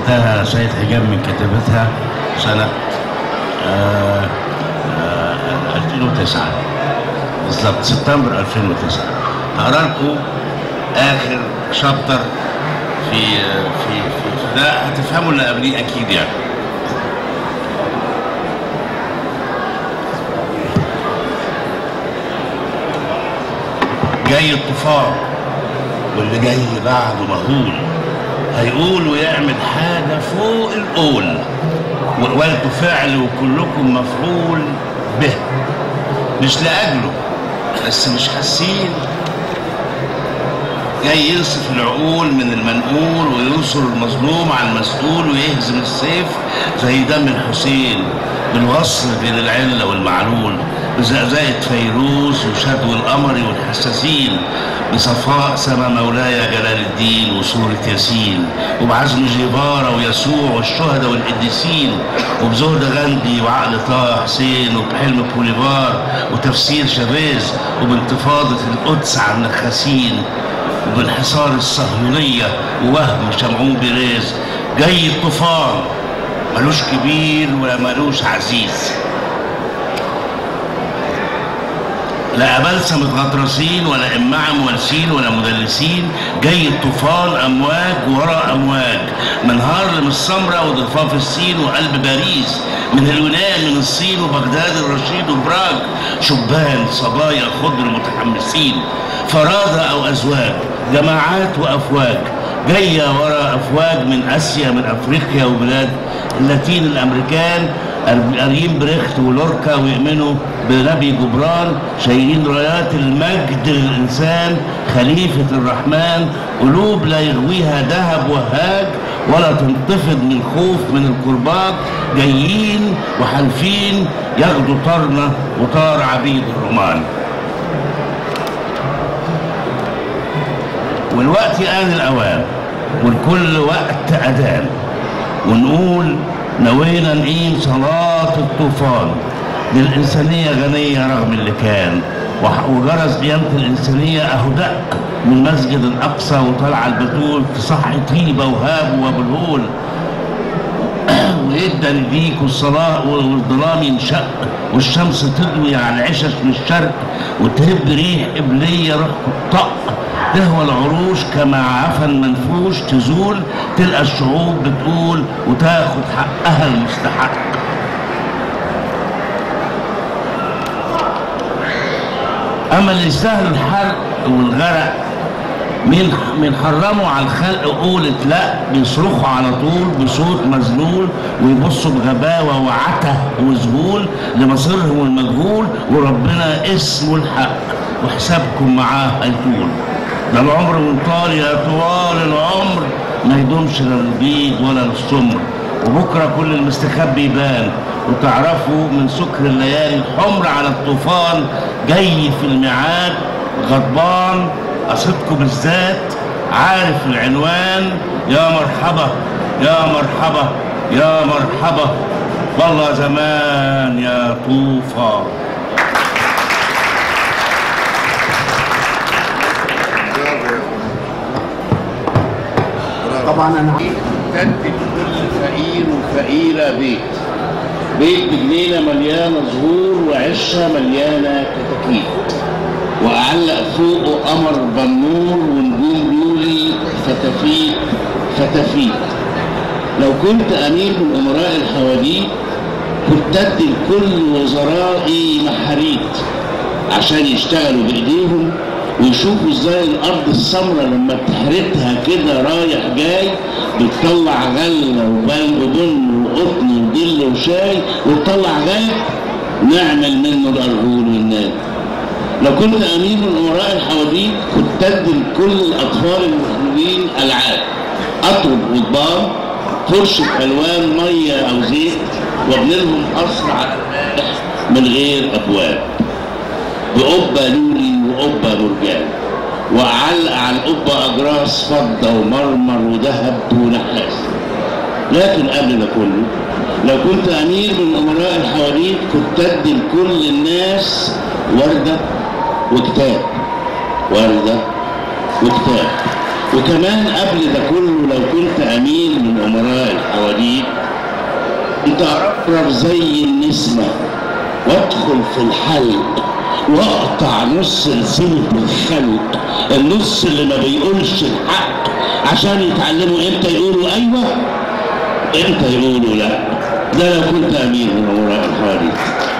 انتهى سيد حجاب من كتابتها سنة آه، آه، 2009 بالظبط سبتمبر 2009 هقرا لكم آخر شابتر في في في ده هتفهموا اللي قبليه أكيد يعني جاي الطوفان واللي جاي بعده مهول هيقول ويعمل حاجة فوق القول وانتوا فعل وكلكم مفعول به مش لأجله بس مش حاسين جاي ينصف العقول من المنقول وينصر المظلوم على المسؤول ويهزم السيف زي دم الحسين بالوصل بين العلة والمعلول بزقزقة فيروز وشدو القمر والحساسين بصفاء سما مولاي جلال الدين وسورة ياسين وبعزم جيفارا ويسوع والشهداء والقديسين وبزهد غاندي وعقل طه حسين وبحلم بوليفار وتفسير شافيز وبانتفاضة القدس على النخاسين وبانحصار الصهيونية ووهم شمعون بيريز جاي الطوفان ملوش كبير ولا ملوش عزيز لا أبلسة متغطرسين ولا إماعة موالسين ولا مدلسين جاي الطوفان أمواج وراء أمواج منهار من السمرة وضفاف الصين وقلب باريس من اليونان من الصين وبغداد الرشيد وبراج شبان صبايا خضر متحمسين فرادة أو أزواج جماعات وأفواج جاية ورا أفواج من آسيا من أفريقيا وبلاد اللاتين الأمريكان قاريين بريخت ولوركا ويؤمنوا بنبي جبران شايلين رايات المجد للإنسان خليفة الرحمن قلوب لا يغويها ذهب وهاج ولا تنتفض من خوف من الكرباج جايين وحالفين ياخدوا طارنا وطار عبيد الرومان والوقت آن الأوان والكل وقت أذان ونقول نوينا نقيم صلاة الطوفان للإنسانية غنية رغم اللي كان وح- وجرس قيامة الإنسانية أهو دق من مسجد الأقصى وطلع البتول في صح طيبة وهاب وأبو الهول ويدى نديك والصلاة والظلام ينشق والشمس تضوي على العشش من الشرق وتهب ريح قبلية روح طق تهوى العروش كما عفن منفوش تزول تلقى الشعوب بتقول وتاخد حقها المستحق أما اللي يستاهل الحرق والغرق مين مين حرموا على الخلق قولت لا بيصرخوا على طول بصوت مذلول ويبصوا بغباوة وعته وذهول لمصيرهم المجهول وربنا اسمه الحق وحسابكم معاه هيطول ده العمر من طال يا طوال العمر ما يدومش لا للبيض ولا للسمر وبكرة كل المستخبي يبان وتعرفوا من سكر الليالي الحمر على الطوفان جاي في الميعاد غضبان قصدكم بالذات عارف العنوان يا مرحبا يا مرحبا يا مرحبا والله زمان يا طوفان طبعا انا تنتج كل فقير وفقيرة بيت بيت بجنينة مليانة زهور وعشة مليانة كتاكيت وأعلق فوقه قمر بنور ونجوم لولي فتافيت فتافيت لو كنت أمير من أمراء الحواديت كنت أدي لكل وزرائي محاريت عشان يشتغلوا بإيديهم ويشوفوا ازاي الارض السمراء لما بتحرتها كده رايح جاي بتطلع غله وبن وبن وقطن وجل وشاي وتطلع غاية نعمل منه الارجول والناد لو كنت امير من امراء الحواديت كنت ادي لكل الاطفال المخلوقين العاب اطرب قضبان فرشة الوان ميه او زيت وابني لهم اسرع من غير ابواب بقبة لولي وقبة برجان وأعلق على القبة أجراس فضة ومرمر وذهب ونحاس لكن قبل ده كله لو كنت أمير من أمراء الحواديت كنت أدي لكل الناس وردة وكتاب وردة وكتاب وكمان قبل ده كله لو كنت أمير من أمراء اترفرف زي النسمة وادخل في الحلق واقطع نص سلسلة الخلق النص اللي ما بيقولش الحق عشان يتعلموا امتى يقولوا ايوه امتى يقولوا لا ده لو كنت امير من امراء الحوادث